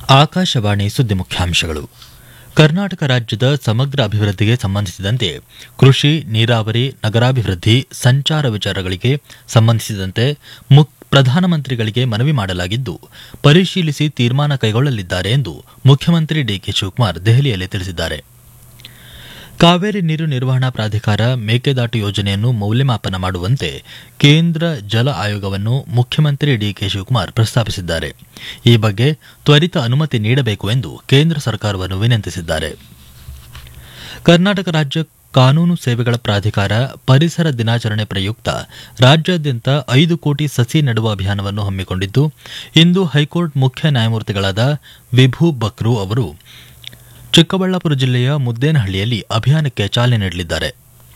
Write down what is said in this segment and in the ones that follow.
ಆಕಾಶವಾಣಿ ಸುದ್ದಿ ಮುಖ್ಯಾಂಶಗಳು ಕರ್ನಾಟಕ ರಾಜ್ಯದ ಸಮಗ್ರ ಅಭಿವೃದ್ಧಿಗೆ ಸಂಬಂಧಿಸಿದಂತೆ ಕೃಷಿ ನೀರಾವರಿ ನಗರಾಭಿವೃದ್ಧಿ ಸಂಚಾರ ವಿಚಾರಗಳಿಗೆ ಸಂಬಂಧಿಸಿದಂತೆ ಮುಕ್ ಪ್ರಧಾನಮಂತ್ರಿಗಳಿಗೆ ಮನವಿ ಮಾಡಲಾಗಿದ್ದು ಪರಿಶೀಲಿಸಿ ತೀರ್ಮಾನ ಕೈಗೊಳ್ಳಲಿದ್ದಾರೆ ಎಂದು ಮುಖ್ಯಮಂತ್ರಿ ಡಿಕೆ ಶಿವಕುಮಾರ್ ದೆಹಲಿಯಲ್ಲಿ ತಿಳಿಸಿದ್ದಾರೆ ಕಾವೇರಿ ನೀರು ನಿರ್ವಹಣಾ ಪ್ರಾಧಿಕಾರ ಮೇಕೆದಾಟು ಯೋಜನೆಯನ್ನು ಮೌಲ್ಯಮಾಪನ ಮಾಡುವಂತೆ ಕೇಂದ್ರ ಜಲ ಆಯೋಗವನ್ನು ಮುಖ್ಯಮಂತ್ರಿ ಡಿಕೆ ಶಿವಕುಮಾರ್ ಪ್ರಸ್ತಾಪಿಸಿದ್ದಾರೆ ಈ ಬಗ್ಗೆ ತ್ವರಿತ ಅನುಮತಿ ನೀಡಬೇಕು ಎಂದು ಕೇಂದ್ರ ಸರ್ಕಾರವನ್ನು ವಿನಂತಿಸಿದ್ದಾರೆ ಕರ್ನಾಟಕ ರಾಜ್ಯ ಕಾನೂನು ಸೇವೆಗಳ ಪ್ರಾಧಿಕಾರ ಪರಿಸರ ದಿನಾಚರಣೆ ಪ್ರಯುಕ್ತ ರಾಜ್ಯಾದ್ಯಂತ ಐದು ಕೋಟಿ ಸಸಿ ನೆಡುವ ಅಭಿಯಾನವನ್ನು ಹಮ್ಮಿಕೊಂಡಿದ್ದು ಇಂದು ಹೈಕೋರ್ಟ್ ಮುಖ್ಯ ನ್ಯಾಯಮೂರ್ತಿಗಳಾದ ವಿಭು ಬಕ್ರು ಅವರು ಚಿಕ್ಕಬಳ್ಳಾಪುರ ಜಿಲ್ಲೆಯ ಮುದ್ದೇನಹಳ್ಳಿಯಲ್ಲಿ ಅಭಿಯಾನಕ್ಕೆ ಚಾಲನೆ ನೀಡಲಿದ್ದಾರೆ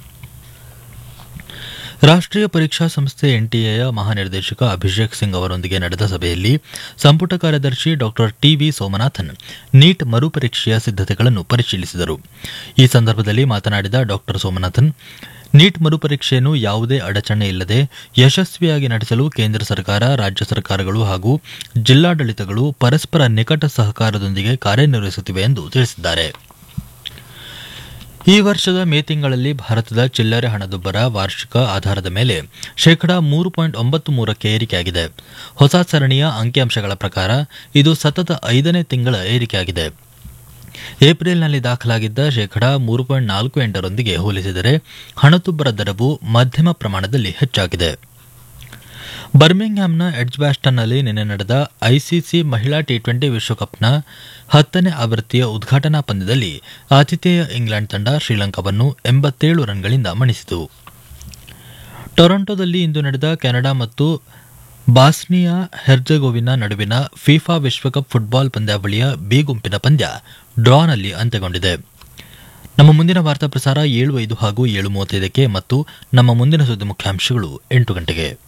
ರಾಷ್ಟ್ರೀಯ ಪರೀಕ್ಷಾ ಸಂಸ್ಥೆ ಎನ್ಟಿಎಯ ಮಹಾನಿರ್ದೇಶಕ ಅಭಿಷೇಕ್ ಸಿಂಗ್ ಅವರೊಂದಿಗೆ ನಡೆದ ಸಭೆಯಲ್ಲಿ ಸಂಪುಟ ಕಾರ್ಯದರ್ಶಿ ಡಾ ಟಿವಿ ಸೋಮನಾಥನ್ ನೀಟ್ ಮರುಪರೀಕ್ಷೆಯ ಸಿದ್ದತೆಗಳನ್ನು ಪರಿಶೀಲಿಸಿದರು ಈ ಸಂದರ್ಭದಲ್ಲಿ ಮಾತನಾಡಿದ ಡಾ ಸೋಮನಾಥನ್ ನೀಟ್ ಮರುಪರೀಕ್ಷೆಯನ್ನು ಯಾವುದೇ ಅಡಚಣೆ ಇಲ್ಲದೆ ಯಶಸ್ವಿಯಾಗಿ ನಡೆಸಲು ಕೇಂದ್ರ ಸರ್ಕಾರ ರಾಜ್ಯ ಸರ್ಕಾರಗಳು ಹಾಗೂ ಜಿಲ್ಲಾಡಳಿತಗಳು ಪರಸ್ಪರ ನಿಕಟ ಸಹಕಾರದೊಂದಿಗೆ ಕಾರ್ಯನಿರ್ವಹಿಸುತ್ತಿವೆ ಎಂದು ತಿಳಿಸಿದ್ದಾರೆ ಈ ವರ್ಷದ ಮೇ ತಿಂಗಳಲ್ಲಿ ಭಾರತದ ಚಿಲ್ಲರೆ ಹಣದುಬ್ಬರ ವಾರ್ಷಿಕ ಆಧಾರದ ಮೇಲೆ ಶೇಕಡಾ ಮೂರು ಪಾಯಿಂಟ್ ಒಂಬತ್ತು ಮೂರಕ್ಕೆ ಏರಿಕೆಯಾಗಿದೆ ಹೊಸ ಸರಣಿಯ ಅಂಕಿಅಂಶಗಳ ಪ್ರಕಾರ ಇದು ಸತತ ಐದನೇ ತಿಂಗಳ ಏರಿಕೆಯಾಗಿದೆ ಏಪ್ರಿಲ್ನಲ್ಲಿ ದಾಖಲಾಗಿದ್ದ ಶೇಕಡಾ ಮೂರು ಪಾಯಿಂಟ್ ನಾಲ್ಕು ಎಂಟರೊಂದಿಗೆ ಹೋಲಿಸಿದರೆ ಹಣದುಬ್ಬರ ದರವು ಮಧ್ಯಮ ಪ್ರಮಾಣದಲ್ಲಿ ಹೆಚ್ಚಾಗಿದೆ ಬರ್ಮಿಂಗ್ಹ್ಯಾಮ್ನ ಎಡ್ಜ್ಬ್ಯಾಸ್ಟನ್ನಲ್ಲಿ ನಿನ್ನೆ ನಡೆದ ಐಸಿಸಿ ಮಹಿಳಾ ಟಿ ಟ್ವೆಂಟಿ ವಿಶ್ವಕಪ್ನ ಹತ್ತನೇ ಆವೃತ್ತಿಯ ಉದ್ಘಾಟನಾ ಪಂದ್ಯದಲ್ಲಿ ಆತಿಥೇಯ ಇಂಗ್ಲೆಂಡ್ ತಂಡ ಶ್ರೀಲಂಕಾವನ್ನು ಎಂಬತ್ತೇಳು ರನ್ಗಳಿಂದ ಮಣಿಸಿತು ಟೊರೊಂಟೊದಲ್ಲಿ ಇಂದು ನಡೆದ ಕೆನಡಾ ಮತ್ತು ಬಾಸ್ನಿಯಾ ಹೆರ್ಜೆಗೋವಿನ ನಡುವಿನ ಫಿಫಾ ವಿಶ್ವಕಪ್ ಫುಟ್ಬಾಲ್ ಪಂದ್ಯಾವಳಿಯ ಬಿ ಗುಂಪಿನ ಪಂದ್ಯ ಡ್ರಾನಲ್ಲಿ ಅಂತ್ಯಗೊಂಡಿದೆ ನಮ್ಮ ಮುಂದಿನ ವಾರ್ತಾ ಪ್ರಸಾರ ಏಳು ಐದು ಹಾಗೂ ಏಳು ಮೂವತ್ತೈದಕ್ಕೆ ಮತ್ತು ನಮ್ಮ ಮುಂದಿನ ಸುದ್ದಿ ಮುಖ್ಯಾಂಶಗಳು ಎಂಟು ಗಂಟೆಗೆ